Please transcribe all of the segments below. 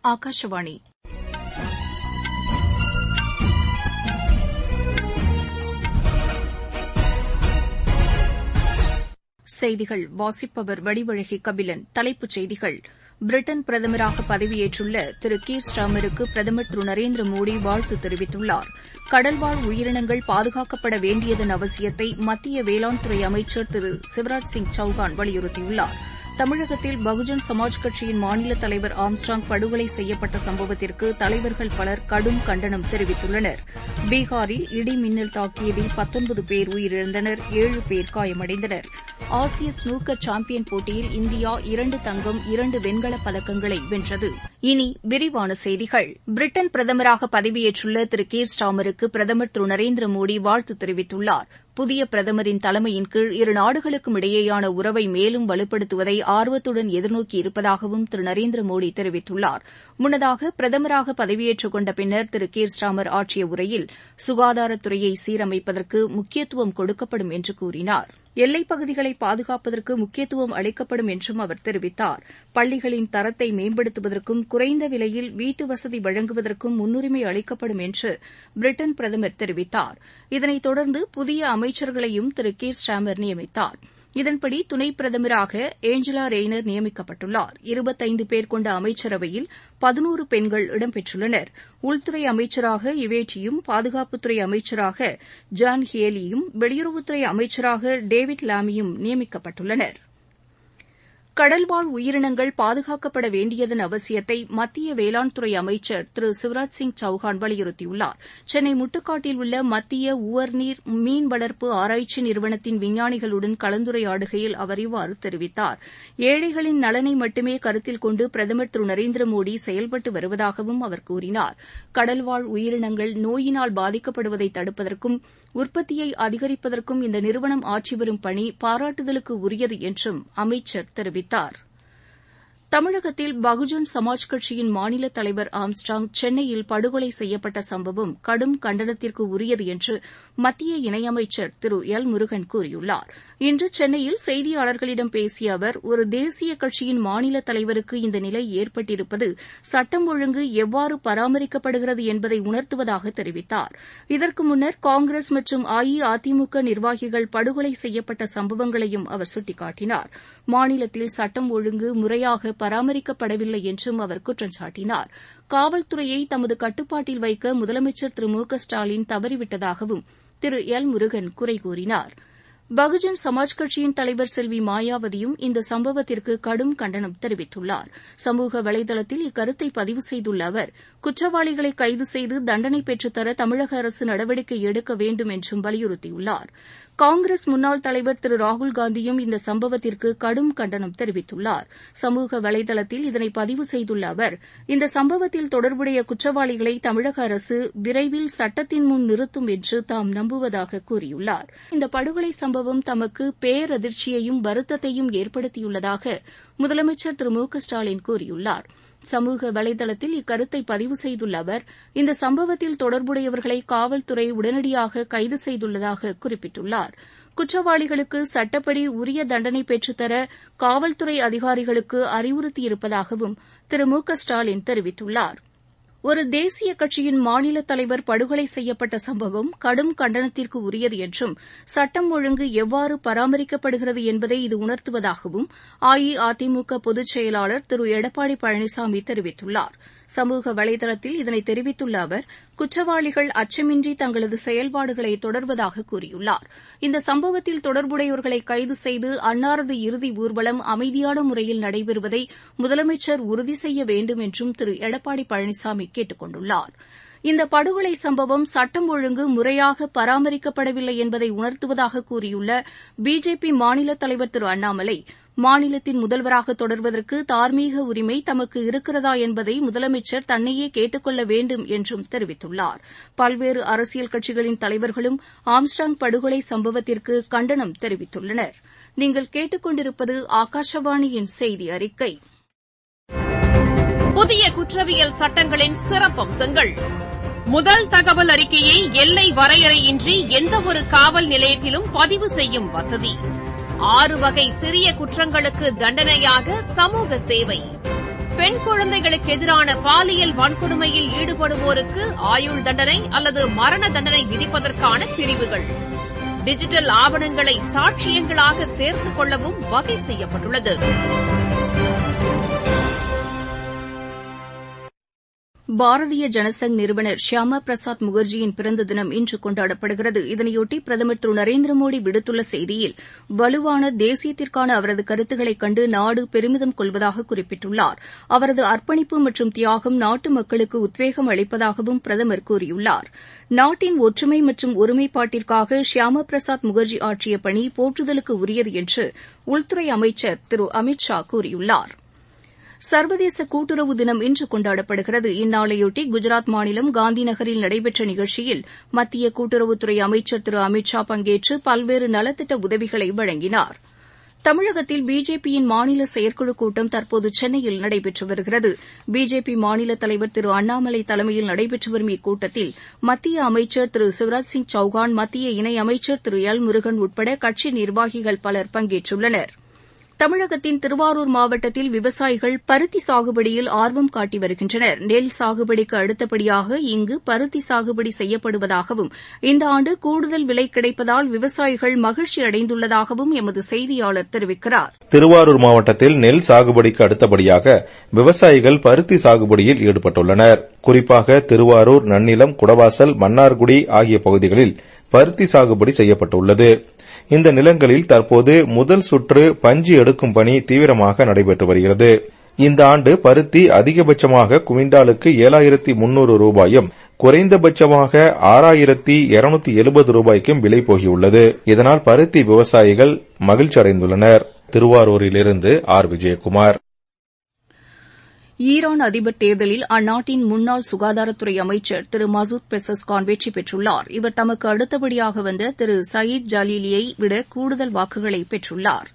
ஆகாஷவாணி செய்திகள் வாசிப்பவர் வடிவழகி கபிலன் தலைப்புச் செய்திகள் பிரிட்டன் பிரதமராக பதவியேற்றுள்ள திரு கீர் ஸ்டாமருக்கு பிரதமர் திரு நரேந்திர மோடி வாழ்த்து தெரிவித்துள்ளார் கடல்வாழ் உயிரினங்கள் பாதுகாக்கப்பட வேண்டியதன் அவசியத்தை மத்திய வேளாண் துறை அமைச்சர் திரு சிவராஜ் சிங் சௌகான் வலியுறுத்தியுள்ளார் தமிழகத்தில் பகுஜன் சமாஜ் கட்சியின் மாநில தலைவர் ஆம்ஸ்ட்ராங் படுகொலை செய்யப்பட்ட சம்பவத்திற்கு தலைவர்கள் பலர் கடும் கண்டனம் தெரிவித்துள்ளனர் பீகாரில் இடி மின்னல் தாக்கியதில் பத்தொன்பது பேர் உயிரிழந்தனர் ஏழு பேர் காயமடைந்தனர் ஆசிய ஸ்னூக்கர் சாம்பியன் போட்டியில் இந்தியா இரண்டு தங்கம் இரண்டு வெண்கலப் பதக்கங்களை வென்றது இனி விரிவான செய்திகள் பிரிட்டன் பிரதமராக பதவியேற்றுள்ள திரு கீர் ஸ்டாமருக்கு பிரதமர் திரு நரேந்திர மோடி வாழ்த்து தெரிவித்துள்ளார் புதிய பிரதமரின் தலைமையின் கீழ் இரு நாடுகளுக்கும் இடையேயான உறவை மேலும் வலுப்படுத்துவதை ஆர்வத்துடன் எதிர்நோக்கி இருப்பதாகவும் திரு நரேந்திர மோடி தெரிவித்துள்ளார் முன்னதாக பிரதமராக பதவியேற்றுக் கொண்ட பின்னர் திரு கீர் ஸ்டாமர் ஆற்றிய உரையில் சுகாதாரத்துறையை சீரமைப்பதற்கு முக்கியத்துவம் கொடுக்கப்படும் என்று கூறினார் எல்லைப் பகுதிகளை பாதுகாப்பதற்கு முக்கியத்துவம் அளிக்கப்படும் என்றும் அவர் தெரிவித்தார் பள்ளிகளின் தரத்தை மேம்படுத்துவதற்கும் குறைந்த விலையில் வீட்டுவசதி வழங்குவதற்கும் முன்னுரிமை அளிக்கப்படும் என்று பிரிட்டன் பிரதமர் தெரிவித்தார் இதனைத் தொடர்ந்து புதிய அமைச்சர்களையும் திரு கீர் ஸ்டாமர் நியமித்தார் இதன்படி துணை பிரதமராக ஏஞ்சலா ரெய்னர் நியமிக்கப்பட்டுள்ளார் இருபத்தைந்து பேர் கொண்ட அமைச்சரவையில் பதினோரு பெண்கள் இடம்பெற்றுள்ளனர் உள்துறை அமைச்சராக இவேட்டியும் பாதுகாப்புத்துறை அமைச்சராக ஜான் ஹியலியும் வெளியுறவுத்துறை அமைச்சராக டேவிட் லாமியும் நியமிக்கப்பட்டுள்ளனா் கடல்வாழ் உயிரினங்கள் பாதுகாக்கப்பட வேண்டியதன் அவசியத்தை மத்திய வேளாண் துறை அமைச்சர் திரு சிவராஜ் சிங் சௌஹான் வலியுறுத்தியுள்ளார் சென்னை முட்டுக்காட்டில் உள்ள மத்திய உவர்நீர் மீன் வளர்ப்பு ஆராய்ச்சி நிறுவனத்தின் விஞ்ஞானிகளுடன் கலந்துரையாடுகையில் அவர் இவ்வாறு தெரிவித்தார் ஏழைகளின் நலனை மட்டுமே கருத்தில் கொண்டு பிரதமர் திரு நரேந்திர மோடி செயல்பட்டு வருவதாகவும் அவர் கூறினார் கடல்வாழ் உயிரினங்கள் நோயினால் பாதிக்கப்படுவதை தடுப்பதற்கும் உற்பத்தியை அதிகரிப்பதற்கும் இந்த நிறுவனம் ஆற்றி வரும் பணி பாராட்டுதலுக்கு உரியது என்றும் அமைச்சர் தெரிவித்தார் தமிழகத்தில் பகுஜன் சமாஜ் கட்சியின் மாநில தலைவர் ஆம்ஸ்ட்ராங் சென்னையில் படுகொலை செய்யப்பட்ட சம்பவம் கடும் கண்டனத்திற்கு உரியது என்று மத்திய இணையமைச்சர் திரு எல் முருகன் கூறியுள்ளார் இன்று சென்னையில் செய்தியாளர்களிடம் பேசிய அவர் ஒரு தேசிய கட்சியின் மாநில தலைவருக்கு இந்த நிலை ஏற்பட்டிருப்பது சட்டம் ஒழுங்கு எவ்வாறு பராமரிக்கப்படுகிறது என்பதை உணர்த்துவதாக தெரிவித்தார் இதற்கு முன்னர் காங்கிரஸ் மற்றும் அஇஅதிமுக நிர்வாகிகள் படுகொலை செய்யப்பட்ட சம்பவங்களையும் அவர் சுட்டிக்காட்டினார் மாநிலத்தில் சட்டம் ஒழுங்கு முறையாக பராமரிக்கப்படவில்லை என்றும் அவர் குற்றம் சாட்டினார் காவல்துறையை தமது கட்டுப்பாட்டில் வைக்க முதலமைச்சர் திரு மு க ஸ்டாலின் தவறிவிட்டதாகவும் திரு எல் முருகன் குறை கூறினார் பகுஜன் சமாஜ் கட்சியின் தலைவர் செல்வி மாயாவதியும் இந்த சம்பவத்திற்கு கடும் கண்டனம் தெரிவித்துள்ளார் சமூக வலைதளத்தில் இக்கருத்தை பதிவு செய்துள்ள அவர் குற்றவாளிகளை கைது செய்து தண்டனை பெற்றுத்தர தமிழக அரசு நடவடிக்கை எடுக்க வேண்டும் என்றும் வலியுறுத்தியுள்ளார் காங்கிரஸ் முன்னாள் தலைவர் திரு ராகுல்காந்தியும் இந்த சம்பவத்திற்கு கடும் கண்டனம் தெரிவித்துள்ளார் சமூக வலைதளத்தில் இதனை பதிவு செய்துள்ள அவர் இந்த சம்பவத்தில் தொடர்புடைய குற்றவாளிகளை தமிழக அரசு விரைவில் சட்டத்தின் முன் நிறுத்தும் என்று தாம் நம்புவதாக கூறியுள்ளார் இந்த படுகொலை சம்பவம் தமக்கு பேரதிர்ச்சியையும் வருத்தத்தையும் ஏற்படுத்தியுள்ளதாக முதலமைச்சர் திரு மு க ஸ்டாலின் கூறியுள்ளார் சமூக வலைதளத்தில் இக்கருத்தை பதிவு செய்துள்ள அவர் இந்த சம்பவத்தில் தொடர்புடையவர்களை காவல்துறை உடனடியாக கைது செய்துள்ளதாக குறிப்பிட்டுள்ளார் குற்றவாளிகளுக்கு சட்டப்படி உரிய தண்டனை பெற்றுத்தர காவல்துறை அதிகாரிகளுக்கு அறிவுறுத்தியிருப்பதாகவும் திரு மு க ஸ்டாலின் தெரிவித்துள்ளார் ஒரு தேசிய கட்சியின் மாநில தலைவர் படுகொலை செய்யப்பட்ட சம்பவம் கடும் கண்டனத்திற்கு உரியது என்றும் சட்டம் ஒழுங்கு எவ்வாறு பராமரிக்கப்படுகிறது என்பதை இது உணர்த்துவதாகவும் அஇஅதிமுக பொதுச் செயலாளர் திரு எடப்பாடி பழனிசாமி தெரிவித்துள்ளார் சமூக வலைதளத்தில் இதனை தெரிவித்துள்ள அவர் குற்றவாளிகள் அச்சமின்றி தங்களது செயல்பாடுகளை தொடர்வதாக கூறியுள்ளார் இந்த சம்பவத்தில் தொடர்புடையோர்களை கைது செய்து அன்னாரது இறுதி ஊர்வலம் அமைதியான முறையில் நடைபெறுவதை முதலமைச்சர் உறுதி செய்ய வேண்டும் என்றும் திரு எடப்பாடி பழனிசாமி கேட்டுக் கொண்டுள்ளார் இந்த படுகொலை சம்பவம் சட்டம் ஒழுங்கு முறையாக பராமரிக்கப்படவில்லை என்பதை உணர்த்துவதாக கூறியுள்ள பிஜேபி மாநில தலைவர் திரு அண்ணாமலை மாநிலத்தின் முதல்வராக தொடர்வதற்கு தார்மீக உரிமை தமக்கு இருக்கிறதா என்பதை முதலமைச்சர் தன்னையே கேட்டுக் கொள்ள வேண்டும் என்றும் தெரிவித்துள்ளார் பல்வேறு அரசியல் கட்சிகளின் தலைவர்களும் ஆம்ஸ்டாங் படுகொலை சம்பவத்திற்கு கண்டனம் தெரிவித்துள்ளனர் நீங்கள் கேட்டுக் கொண்டிருப்பது ஆகாஷவாணியின் செய்தி அறிக்கை புதிய குற்றவியல் சட்டங்களின் சிறப்பம்சங்கள் முதல் தகவல் அறிக்கையை எல்லை வரையறையின்றி எந்தவொரு காவல் நிலையத்திலும் பதிவு செய்யும் வசதி ஆறு வகை சிறிய குற்றங்களுக்கு தண்டனையாக சமூக சேவை பெண் குழந்தைகளுக்கு எதிரான பாலியல் வன்கொடுமையில் ஈடுபடுவோருக்கு ஆயுள் தண்டனை அல்லது மரண தண்டனை விதிப்பதற்கான பிரிவுகள் டிஜிட்டல் ஆவணங்களை சாட்சியங்களாக சேர்த்துக் கொள்ளவும் வகை செய்யப்பட்டுள்ளது பாரதிய ஜனசங் நிறுவனர் ஷியாமா பிரசாத் முகர்ஜியின் பிறந்த தினம் இன்று கொண்டாடப்படுகிறது இதனையொட்டி பிரதமர் திரு நரேந்திர மோடி விடுத்துள்ள செய்தியில் வலுவான தேசியத்திற்கான அவரது கருத்துக்களைக் கண்டு நாடு பெருமிதம் கொள்வதாக குறிப்பிட்டுள்ளார் அவரது அர்ப்பணிப்பு மற்றும் தியாகம் நாட்டு மக்களுக்கு உத்வேகம் அளிப்பதாகவும் பிரதமர் கூறியுள்ளார் நாட்டின் ஒற்றுமை மற்றும் ஒருமைப்பாட்டிற்காக ஷியாமா பிரசாத் முகர்ஜி ஆற்றிய பணி போற்றுதலுக்கு உரியது என்று உள்துறை அமைச்சர் திரு அமித் ஷா கூறியுள்ளாா் சர்வதேச கூட்டுறவு தினம் இன்று கொண்டாடப்படுகிறது இந்நாளையொட்டி குஜராத் மாநிலம் காந்தி நகரில் நடைபெற்ற நிகழ்ச்சியில் மத்திய கூட்டுறவுத்துறை அமைச்சர் திரு அமித் ஷா பங்கேற்று பல்வேறு நலத்திட்ட உதவிகளை வழங்கினார் தமிழகத்தில் பிஜேபியின் மாநில செயற்குழு கூட்டம் தற்போது சென்னையில் நடைபெற்று வருகிறது பிஜேபி மாநில தலைவர் திரு அண்ணாமலை தலைமையில் நடைபெற்று வரும் இக்கூட்டத்தில் மத்திய அமைச்சர் திரு சிவராஜ் சிங் சௌகான் மத்திய இணையமைச்சர் திரு எல் முருகன் உட்பட கட்சி நிர்வாகிகள் பலர் பங்கேற்றுள்ளனா் தமிழகத்தின் திருவாரூர் மாவட்டத்தில் விவசாயிகள் பருத்தி சாகுபடியில் ஆர்வம் காட்டி வருகின்றனர் நெல் சாகுபடிக்கு அடுத்தபடியாக இங்கு பருத்தி சாகுபடி செய்யப்படுவதாகவும் இந்த ஆண்டு கூடுதல் விலை கிடைப்பதால் விவசாயிகள் மகிழ்ச்சி அடைந்துள்ளதாகவும் எமது செய்தியாளர் தெரிவிக்கிறார் திருவாரூர் மாவட்டத்தில் நெல் சாகுபடிக்கு அடுத்தபடியாக விவசாயிகள் பருத்தி சாகுபடியில் ஈடுபட்டுள்ளனர் குறிப்பாக திருவாரூர் நன்னிலம் குடவாசல் மன்னார்குடி ஆகிய பகுதிகளில் பருத்தி சாகுபடி செய்யப்பட்டுள்ளது இந்த நிலங்களில் தற்போது முதல் சுற்று பஞ்சு எடுக்கும் பணி தீவிரமாக நடைபெற்று வருகிறது இந்த ஆண்டு பருத்தி அதிகபட்சமாக குவிண்டாலுக்கு ஏழாயிரத்தி முன்னூறு ரூபாயும் குறைந்தபட்சமாக ஆறாயிரத்தி இருநூத்தி எழுபது ரூபாய்க்கும் விலை போகியுள்ளது இதனால் பருத்தி விவசாயிகள் மகிழ்ச்சி அடைந்துள்ளனர் திருவாரூரிலிருந்து ஆர் விஜயகுமார் ஈரான் அதிபர் தேர்தலில் அந்நாட்டின் முன்னாள் சுகாதாரத்துறை அமைச்சர் திரு மசூத் பெசஸ்கான் வெற்றி பெற்றுள்ளார் இவர் தமக்கு அடுத்தபடியாக வந்த திரு சயீத் ஜலீலியை விட கூடுதல் வாக்குகளை பெற்றுள்ளார்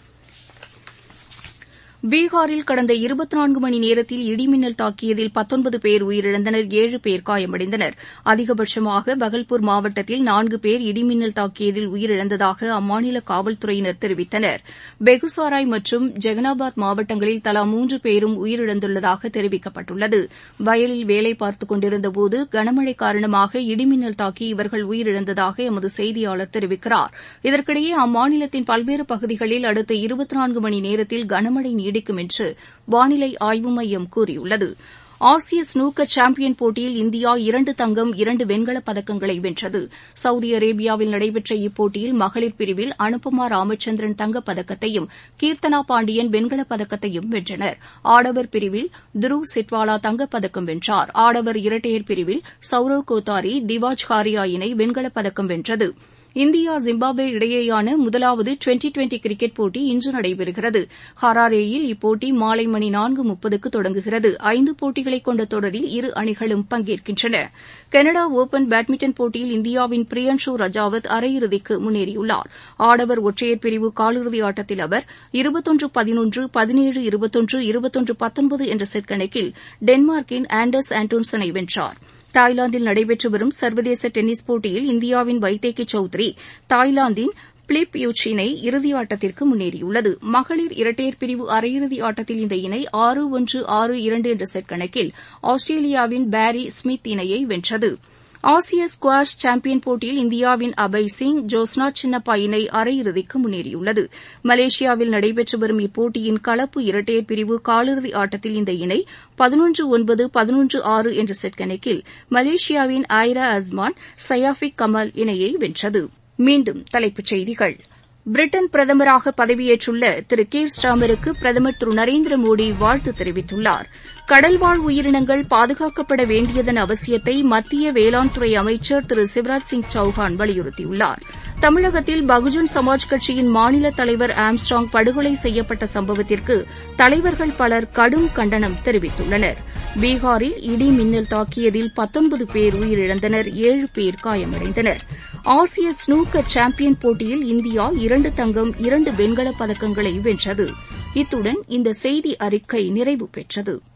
பீகாரில் கடந்த இருபத்தி நான்கு மணி நேரத்தில் இடிமின்னல் தாக்கியதில் பத்தொன்பது பேர் உயிரிழந்தனர் ஏழு பேர் காயமடைந்தனர் அதிகபட்சமாக பகல்பூர் மாவட்டத்தில் நான்கு பேர் இடிமின்னல் தாக்கியதில் உயிரிழந்ததாக அம்மாநில காவல்துறையினர் தெரிவித்தனர் பெகுசாராய் மற்றும் ஜெகனாபாத் மாவட்டங்களில் தலா மூன்று பேரும் உயிரிழந்துள்ளதாக தெரிவிக்கப்பட்டுள்ளது வயலில் வேலை பார்த்துக் கொண்டிருந்தபோது கனமழை காரணமாக இடிமின்னல் தாக்கி இவர்கள் உயிரிழந்ததாக எமது செய்தியாளர் தெரிவிக்கிறார் இதற்கிடையே அம்மாநிலத்தின் பல்வேறு பகுதிகளில் அடுத்த இருபத்தி நான்கு மணி நேரத்தில் கனமழை நீடிக்கும் என்று வானிலை ஆய்வு மையம் கூறியுள்ளது ஆசிய ஸ்னூக்கர் சாம்பியன் போட்டியில் இந்தியா இரண்டு தங்கம் இரண்டு வெண்கலப் பதக்கங்களை வென்றது சவுதி அரேபியாவில் நடைபெற்ற இப்போட்டியில் மகளிர் பிரிவில் அனுபமா ராமச்சந்திரன் தங்கப்பதக்கத்தையும் கீர்த்தனா பாண்டியன் வெண்கலப் பதக்கத்தையும் வென்றனர் ஆடவர் பிரிவில் துருவ் சிட்வாலா தங்கப்பதக்கம் வென்றார் ஆடவர் இரட்டையர் பிரிவில் சௌரவ் கோத்தாரி திவாஜ் காரியா இணை வெண்கலப் பதக்கம் வென்றது இந்தியா ஜிம்பாப்வே இடையேயான முதலாவது டுவெண்டி டுவெண்டி கிரிக்கெட் போட்டி இன்று நடைபெறுகிறது ஹராரேயில் இப்போட்டி மாலை மணி நான்கு முப்பதுக்கு தொடங்குகிறது ஐந்து போட்டிகளை கொண்ட தொடரில் இரு அணிகளும் பங்கேற்கின்றன கனடா ஒபன் பேட்மிண்டன் போட்டியில் இந்தியாவின் பிரியன்ஷு ரஜாவத் அரையிறுதிக்கு முன்னேறியுள்ளார் ஆடவர் ஒற்றையர் பிரிவு காலிறுதி ஆட்டத்தில் அவர் இருபத்தொன்று பதினொன்று பதினேழு இருபத்தொன்று இருபத்தொன்று பத்தொன்பது என்ற செட் கணக்கில் டென்மார்க்கின் ஆண்டர்ஸ் ஆண்டோன்சனை வென்றார் தாய்லாந்தில் நடைபெற்று வரும் சர்வதேச டென்னிஸ் போட்டியில் இந்தியாவின் வைத்தேகி சௌத்ரி தாய்லாந்தின் பிலிப் யூச் இணை இறுதியாட்டத்திற்கு முன்னேறியுள்ளது மகளிர் இரட்டையர் பிரிவு அரையிறுதி ஆட்டத்தில் இந்த இணை ஆறு ஒன்று ஆறு இரண்டு என்ற செட் கணக்கில் ஆஸ்திரேலியாவின் பேரி ஸ்மித் இணையை வென்றது ஆசிய ஸ்குவாஷ் சாம்பியன் போட்டியில் இந்தியாவின் அபய் சிங் ஜோஸ்னா சின்னப்பா இணை அரையிறுதிக்கு முன்னேறியுள்ளது மலேசியாவில் நடைபெற்று வரும் இப்போட்டியின் கலப்பு இரட்டையர் பிரிவு காலிறுதி ஆட்டத்தில் இந்த இணை பதினொன்று ஒன்பது பதினொன்று ஆறு என்ற செட் கணக்கில் மலேசியாவின் ஆயிரா அஸ்மான் சயாஃபிக் கமல் இணையை வென்றது மீண்டும் தலைப்புச் செய்திகள் பிரிட்டன் பிரதமராக பதவியேற்றுள்ள திரு கீர் ஸ்டாமருக்கு பிரதமர் திரு நரேந்திர மோடி வாழ்த்து தெரிவித்துள்ளார் கடல்வாழ் உயிரினங்கள் பாதுகாக்கப்பட வேண்டியதன் அவசியத்தை மத்திய வேளாண் துறை அமைச்சர் திரு சிவராஜ் சிங் சௌஹான் வலியுறுத்தியுள்ளார் தமிழகத்தில் பகுஜன் சமாஜ் கட்சியின் மாநில தலைவர் ஆம்ஸ்ட்ராங் படுகொலை செய்யப்பட்ட சம்பவத்திற்கு தலைவர்கள் பலர் கடும் கண்டனம் தெரிவித்துள்ளனர் பீகாரில் இடி மின்னல் தாக்கியதில் பத்தொன்பது பேர் உயிரிழந்தனர் ஏழு பேர் காயமடைந்தனர் ஆசிய ஸ்னூக்கர் சாம்பியன் போட்டியில் இந்தியா இரண்டு தங்கம் இரண்டு வெண்கலப் பதக்கங்களை வென்றது இத்துடன் இந்த செய்தி அறிக்கை நிறைவு பெற்றது